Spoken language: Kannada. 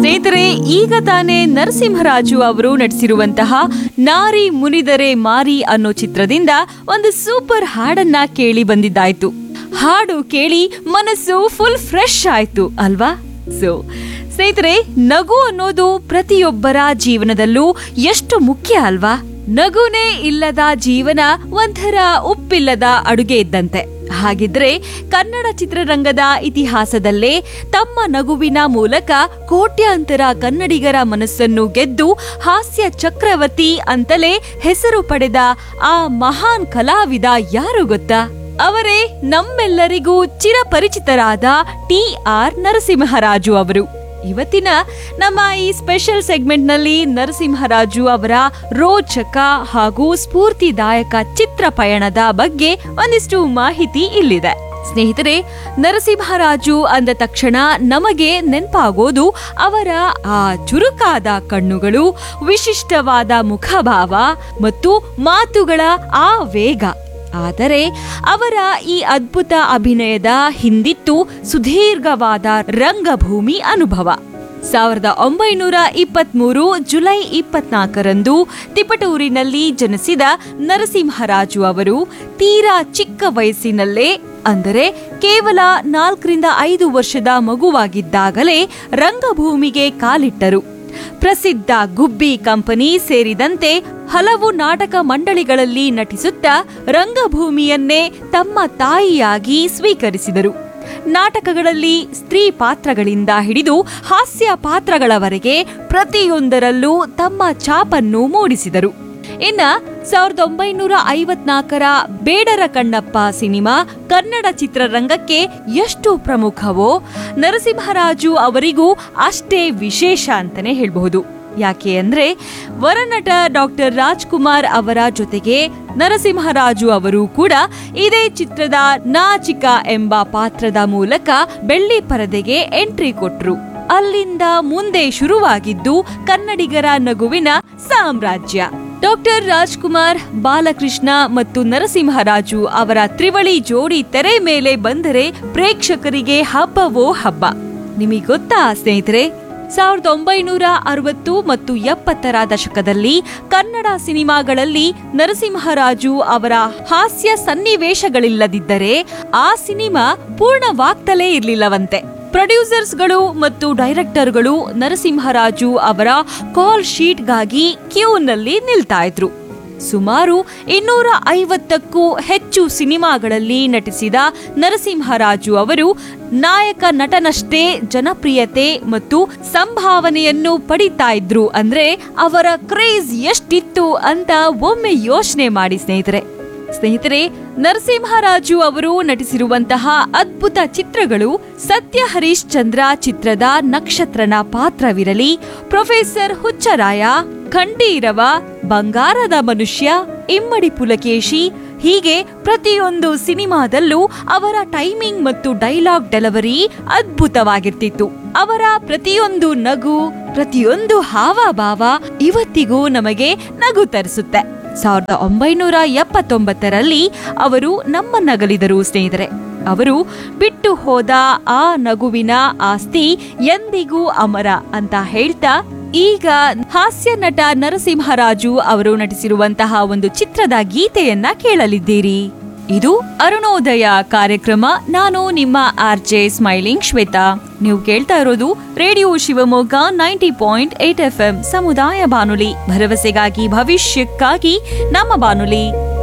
ಸ್ನೇಹಿತರೆ ಈಗ ತಾನೇ ನರಸಿಂಹರಾಜು ಅವರು ನಟಿಸಿರುವಂತಹ ನಾರಿ ಮುನಿದರೆ ಮಾರಿ ಅನ್ನೋ ಚಿತ್ರದಿಂದ ಒಂದು ಸೂಪರ್ ಹಾಡನ್ನ ಕೇಳಿ ಬಂದಿದ್ದಾಯ್ತು ಹಾಡು ಕೇಳಿ ಮನಸ್ಸು ಫುಲ್ ಫ್ರೆಶ್ ಆಯ್ತು ಅಲ್ವಾ ಸೊ ಸ್ನೇಹಿತರೆ ನಗು ಅನ್ನೋದು ಪ್ರತಿಯೊಬ್ಬರ ಜೀವನದಲ್ಲೂ ಎಷ್ಟು ಮುಖ್ಯ ಅಲ್ವಾ ನಗುನೇ ಇಲ್ಲದ ಜೀವನ ಒಂಥರ ಉಪ್ಪಿಲ್ಲದ ಅಡುಗೆ ಇದ್ದಂತೆ ಹಾಗಿದ್ರೆ ಕನ್ನಡ ಚಿತ್ರರಂಗದ ಇತಿಹಾಸದಲ್ಲೇ ತಮ್ಮ ನಗುವಿನ ಮೂಲಕ ಕೋಟ್ಯಾಂತರ ಕನ್ನಡಿಗರ ಮನಸ್ಸನ್ನು ಗೆದ್ದು ಹಾಸ್ಯ ಚಕ್ರವರ್ತಿ ಅಂತಲೇ ಹೆಸರು ಪಡೆದ ಆ ಮಹಾನ್ ಕಲಾವಿದ ಯಾರು ಗೊತ್ತಾ ಅವರೇ ನಮ್ಮೆಲ್ಲರಿಗೂ ಚಿರಪರಿಚಿತರಾದ ಟಿ ಆರ್ ನರಸಿಂಹರಾಜು ಅವರು ಇವತ್ತಿನ ನಮ್ಮ ಈ ಸ್ಪೆಷಲ್ ಸೆಗ್ಮೆಂಟ್ನಲ್ಲಿ ನರಸಿಂಹರಾಜು ಅವರ ರೋಚಕ ಹಾಗೂ ಸ್ಫೂರ್ತಿದಾಯಕ ಚಿತ್ರ ಪಯಣದ ಬಗ್ಗೆ ಒಂದಿಷ್ಟು ಮಾಹಿತಿ ಇಲ್ಲಿದೆ ಸ್ನೇಹಿತರೆ ನರಸಿಂಹರಾಜು ಅಂದ ತಕ್ಷಣ ನಮಗೆ ನೆನಪಾಗೋದು ಅವರ ಆ ಚುರುಕಾದ ಕಣ್ಣುಗಳು ವಿಶಿಷ್ಟವಾದ ಮುಖಭಾವ ಮತ್ತು ಮಾತುಗಳ ಆ ವೇಗ ಆದರೆ ಅವರ ಈ ಅದ್ಭುತ ಅಭಿನಯದ ಹಿಂದಿತ್ತು ಸುದೀರ್ಘವಾದ ರಂಗಭೂಮಿ ಅನುಭವ ಸಾವಿರದ ಒಂಬೈನೂರ ಇಪ್ಪತ್ಮೂರು ಜುಲೈ ಇಪ್ಪತ್ನಾಲ್ಕರಂದು ತಿಪಟೂರಿನಲ್ಲಿ ಜನಿಸಿದ ನರಸಿಂಹರಾಜು ಅವರು ತೀರಾ ಚಿಕ್ಕ ವಯಸ್ಸಿನಲ್ಲೇ ಅಂದರೆ ಕೇವಲ ನಾಲ್ಕರಿಂದ ಐದು ವರ್ಷದ ಮಗುವಾಗಿದ್ದಾಗಲೇ ರಂಗಭೂಮಿಗೆ ಕಾಲಿಟ್ಟರು ಪ್ರಸಿದ್ಧ ಗುಬ್ಬಿ ಕಂಪನಿ ಸೇರಿದಂತೆ ಹಲವು ನಾಟಕ ಮಂಡಳಿಗಳಲ್ಲಿ ನಟಿಸುತ್ತಾ ರಂಗಭೂಮಿಯನ್ನೇ ತಮ್ಮ ತಾಯಿಯಾಗಿ ಸ್ವೀಕರಿಸಿದರು ನಾಟಕಗಳಲ್ಲಿ ಸ್ತ್ರೀ ಪಾತ್ರಗಳಿಂದ ಹಿಡಿದು ಹಾಸ್ಯ ಪಾತ್ರಗಳವರೆಗೆ ಪ್ರತಿಯೊಂದರಲ್ಲೂ ತಮ್ಮ ಛಾಪನ್ನು ಮೂಡಿಸಿದರು ಇನ್ನ ಸಾವಿರದ ಒಂಬೈನೂರ ಐವತ್ನಾಲ್ಕರ ಬೇಡರ ಕಣ್ಣಪ್ಪ ಸಿನಿಮಾ ಕನ್ನಡ ಚಿತ್ರರಂಗಕ್ಕೆ ಎಷ್ಟು ಪ್ರಮುಖವೋ ನರಸಿಂಹರಾಜು ಅವರಿಗೂ ಅಷ್ಟೇ ವಿಶೇಷ ಅಂತಾನೆ ಹೇಳಬಹುದು ಯಾಕೆ ಅಂದ್ರೆ ವರನಟ ಡಾಕ್ಟರ್ ರಾಜ್ಕುಮಾರ್ ಅವರ ಜೊತೆಗೆ ನರಸಿಂಹರಾಜು ಅವರು ಕೂಡ ಇದೇ ಚಿತ್ರದ ನಾಚಿಕ ಎಂಬ ಪಾತ್ರದ ಮೂಲಕ ಬೆಳ್ಳಿ ಪರದೆಗೆ ಎಂಟ್ರಿ ಕೊಟ್ರು ಅಲ್ಲಿಂದ ಮುಂದೆ ಶುರುವಾಗಿದ್ದು ಕನ್ನಡಿಗರ ನಗುವಿನ ಸಾಮ್ರಾಜ್ಯ ಡಾಕ್ಟರ್ ರಾಜ್ಕುಮಾರ್ ಬಾಲಕೃಷ್ಣ ಮತ್ತು ನರಸಿಂಹರಾಜು ಅವರ ತ್ರಿವಳಿ ಜೋಡಿ ತೆರೆ ಮೇಲೆ ಬಂದರೆ ಪ್ರೇಕ್ಷಕರಿಗೆ ಹಬ್ಬವೋ ಹಬ್ಬ ನಿಮಗೆ ಗೊತ್ತಾ ಸ್ನೇಹಿತರೆ ಸಾವಿರದ ಒಂಬೈನೂರ ಅರವತ್ತು ಮತ್ತು ಎಪ್ಪತ್ತರ ದಶಕದಲ್ಲಿ ಕನ್ನಡ ಸಿನಿಮಾಗಳಲ್ಲಿ ನರಸಿಂಹರಾಜು ಅವರ ಹಾಸ್ಯ ಸನ್ನಿವೇಶಗಳಿಲ್ಲದಿದ್ದರೆ ಆ ಸಿನಿಮಾ ಪೂರ್ಣವಾಗ್ತಲೇ ಇರ್ಲಿಲ್ಲವಂತೆ ಪ್ರೊಡ್ಯೂಸರ್ಸ್ಗಳು ಮತ್ತು ಡೈರೆಕ್ಟರ್ಗಳು ನರಸಿಂಹರಾಜು ಅವರ ಕಾಲ್ ಶೀಟ್ಗಾಗಿ ಕ್ಯೂನಲ್ಲಿ ನಿಲ್ತಾ ಇದ್ರು ಸುಮಾರು ಇನ್ನೂರ ಐವತ್ತಕ್ಕೂ ಹೆಚ್ಚು ಸಿನಿಮಾಗಳಲ್ಲಿ ನಟಿಸಿದ ನರಸಿಂಹರಾಜು ಅವರು ನಾಯಕ ನಟನಷ್ಟೇ ಜನಪ್ರಿಯತೆ ಮತ್ತು ಸಂಭಾವನೆಯನ್ನು ಪಡಿತಾ ಇದ್ರು ಅಂದ್ರೆ ಅವರ ಕ್ರೇಜ್ ಎಷ್ಟಿತ್ತು ಅಂತ ಒಮ್ಮೆ ಯೋಚನೆ ಮಾಡಿ ಸ್ನೇಹಿತರೆ ಸ್ನೇಹಿತರೆ ನರಸಿಂಹರಾಜು ಅವರು ನಟಿಸಿರುವಂತಹ ಅದ್ಭುತ ಚಿತ್ರಗಳು ಸತ್ಯ ಹರೀಶ್ಚಂದ್ರ ಚಿತ್ರದ ನಕ್ಷತ್ರನ ಪಾತ್ರವಿರಲಿ ಪ್ರೊಫೆಸರ್ ಹುಚ್ಚರಾಯ ಖಂಡೀರವ ಬಂಗಾರದ ಮನುಷ್ಯ ಇಮ್ಮಡಿ ಪುಲಕೇಶಿ ಹೀಗೆ ಪ್ರತಿಯೊಂದು ಸಿನಿಮಾದಲ್ಲೂ ಅವರ ಟೈಮಿಂಗ್ ಮತ್ತು ಡೈಲಾಗ್ ಡೆಲಿವರಿ ಅದ್ಭುತವಾಗಿರ್ತಿತ್ತು ಅವರ ಪ್ರತಿಯೊಂದು ನಗು ಪ್ರತಿಯೊಂದು ಹಾವಭಾವ ಇವತ್ತಿಗೂ ನಮಗೆ ನಗು ತರಿಸುತ್ತೆ ಸಾವಿರದ ಒಂಬೈನೂರ ಎಪ್ಪತ್ತೊಂಬತ್ತರಲ್ಲಿ ಅವರು ನಮ್ಮನ್ನಗಲಿದರು ಸ್ನೇಹಿತರೆ ಅವರು ಬಿಟ್ಟು ಹೋದ ಆ ನಗುವಿನ ಆಸ್ತಿ ಎಂದಿಗೂ ಅಮರ ಅಂತ ಹೇಳ್ತಾ ಈಗ ಹಾಸ್ಯ ನಟ ನರಸಿಂಹರಾಜು ಅವರು ನಟಿಸಿರುವಂತಹ ಒಂದು ಚಿತ್ರದ ಗೀತೆಯನ್ನ ಕೇಳಲಿದ್ದೀರಿ ಇದು ಅರುಣೋದಯ ಕಾರ್ಯಕ್ರಮ ನಾನು ನಿಮ್ಮ ಆರ್ ಜೆ ಸ್ಮೈಲಿಂಗ್ ಶ್ವೇತಾ ನೀವು ಕೇಳ್ತಾ ಇರೋದು radio Shivamogga ninety point eight F M ಸಮುದಾಯ ಬಾನುಲಿ ಭರವಸೆಗಾಗಿ ಭವಿಷ್ಯಕ್ಕಾಗಿ ನಮ್ಮ ಬಾನುಲಿ